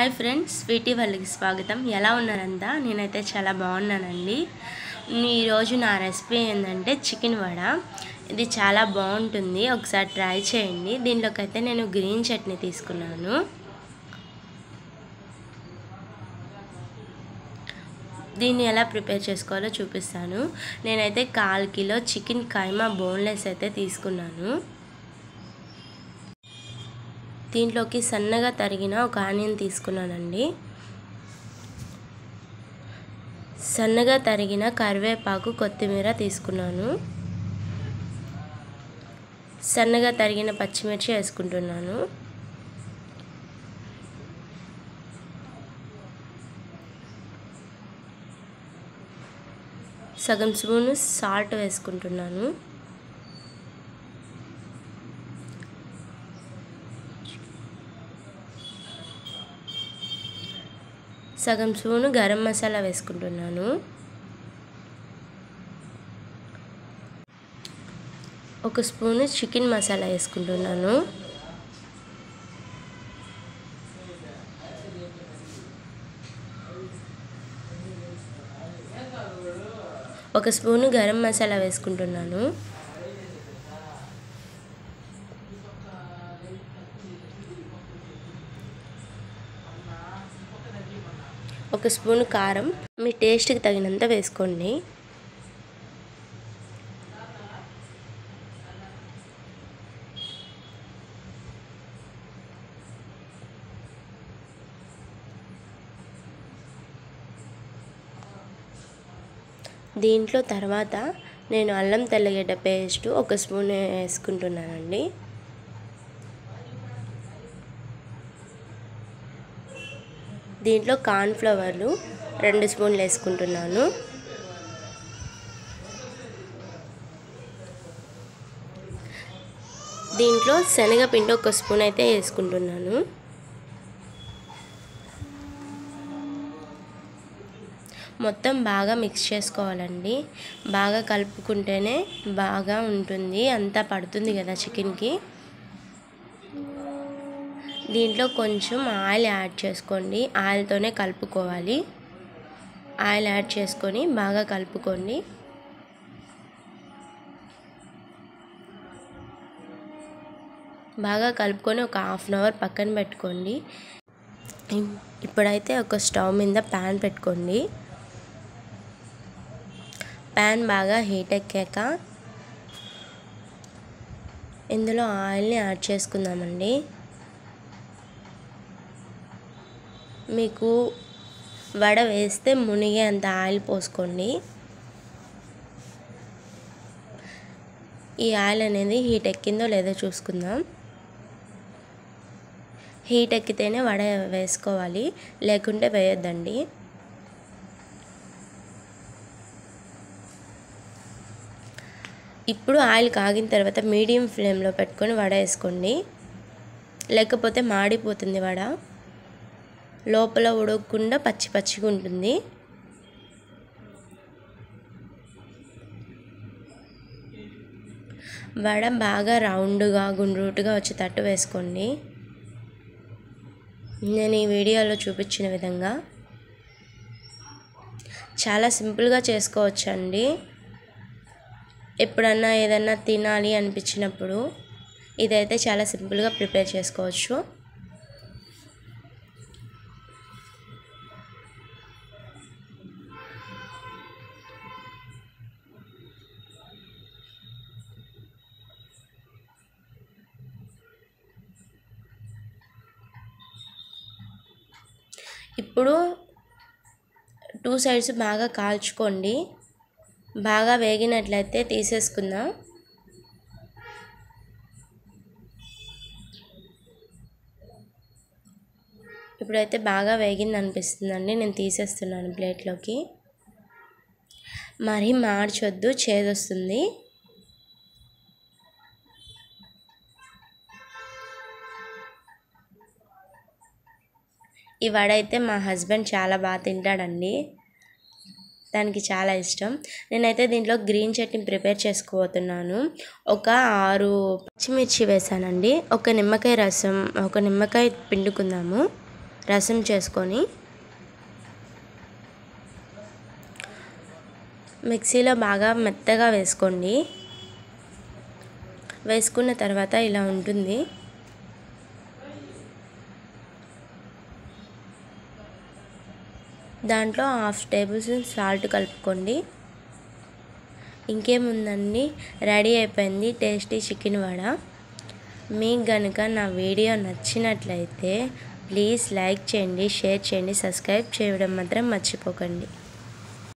hi friends Sweety వాళ్ళకి స్వాగతం ఎలా ఉన్నారంతా నేనైతే చాలా బాగున్నానండి ఈరోజు నా రెసిపీ ఏంటంటే చికెన్ వడ ఇది చాలా బాగుంటుంది ఒకసారి ట్రై చేయండి దీంట్లోకి అయితే నేను గ్రీన్ చట్నీ తీసుకున్నాను దీన్ని ఎలా ప్రిపేర్ చేసుకోవాలో చూపిస్తాను నేనైతే కాల్ కిలో చికెన్ కైమా బోన్లెస్ అయితే తీసుకున్నాను దీంట్లోకి సన్నగా తరిగిన ఒక ఆనియన్ తీసుకున్నానండి సన్నగా తరిగిన కరివేపాకు కొత్తిమీర తీసుకున్నాను సన్నగా తరిగిన పచ్చిమిర్చి వేసుకుంటున్నాను సగం స్పూను సాల్ట్ వేసుకుంటున్నాను సగం స్పూను గరం మసాలా వేసుకుంటున్నాను ఒక స్పూను చికెన్ మసాలా వేసుకుంటున్నాను ఒక స్పూను గరం మసాలా వేసుకుంటున్నాను ఒక స్పూను కారం మీ టేస్ట్కి తగినంత వేసుకోండి దీంట్లో తర్వాత నేను అల్లం తెల్లగడ్డ పేస్ట్ ఒక స్పూన్ వేసుకుంటున్నానండి దీంట్లో కార్న్ఫ్లవర్లు రెండు స్పూన్లు వేసుకుంటున్నాను దీంట్లో శనగపిండి ఒక స్పూన్ అయితే వేసుకుంటున్నాను మొత్తం బాగా మిక్స్ చేసుకోవాలండి బాగా కలుపుకుంటేనే బాగా ఉంటుంది అంతా పడుతుంది కదా చికెన్కి దీంట్లో కొంచెం ఆయిల్ యాడ్ చేసుకోండి ఆయిల్తోనే కలుపుకోవాలి ఆయిల్ యాడ్ చేసుకొని బాగా కలుపుకోండి బాగా కలుపుకొని ఒక హాఫ్ అన్ అవర్ పక్కన పెట్టుకోండి ఇప్పుడైతే ఒక స్టవ్ మీద ప్యాన్ పెట్టుకోండి ప్యాన్ బాగా హీట్ ఎక్కాక ఇందులో ఆయిల్ని యాడ్ చేసుకుందామండి మీకు వడ వేస్తే మునిగే అంత ఆయిల్ పోసుకోండి ఈ ఆయిల్ అనేది హీట్ ఎక్కిందో లేదో చూసుకుందాం హీట్ ఎక్కితేనే వడ వేసుకోవాలి లేకుంటే వేయొద్దండి ఇప్పుడు ఆయిల్ కాగిన తర్వాత మీడియం ఫ్లేమ్లో పెట్టుకొని వడ వేసుకోండి లేకపోతే మాడిపోతుంది వడ లోపల ఉడకకుండా పచ్చి పచ్చిగా ఉంటుంది వడ బాగా రౌండ్గా గుండ్రూటుగా వచ్చేటట్టు వేసుకోండి నేను ఈ వీడియోలో చూపించిన విధంగా చాలా సింపుల్గా చేసుకోవచ్చండి ఎప్పుడన్నా ఏదన్నా తినాలి అనిపించినప్పుడు ఇదైతే చాలా సింపుల్గా ప్రిపేర్ చేసుకోవచ్చు ఇప్పుడు టూ సైడ్స్ బాగా కాల్చుకోండి బాగా వేగినట్లయితే తీసేసుకుందాం ఇప్పుడైతే బాగా వేగింది అనిపిస్తుందండి నేను తీసేస్తున్నాను ప్లేట్లోకి మరీ మార్చొద్దు చేదొస్తుంది ఈ వడ అయితే మా హస్బెండ్ చాలా బాగా తింటాడండి దానికి చాలా ఇష్టం నేనైతే దీంట్లో గ్రీన్ చట్నీ ప్రిపేర్ చేసుకోబోతున్నాను ఒక ఆరు పచ్చిమిర్చి వేసానండి ఒక నిమ్మకాయ రసం ఒక నిమ్మకాయ పిండుకుందాము రసం చేసుకొని మిక్సీలో బాగా మెత్తగా వేసుకోండి వేసుకున్న తర్వాత ఇలా ఉంటుంది దాంట్లో హాఫ్ టేబుల్ స్పూన్ సాల్ట్ కలుపుకోండి ఇంకేముందండి రెడీ అయిపోయింది టేస్టీ చికెన్ వడ మీకు కనుక నా వీడియో నచ్చినట్లయితే ప్లీజ్ లైక్ చేయండి షేర్ చేయండి సబ్స్క్రైబ్ చేయడం మాత్రం మర్చిపోకండి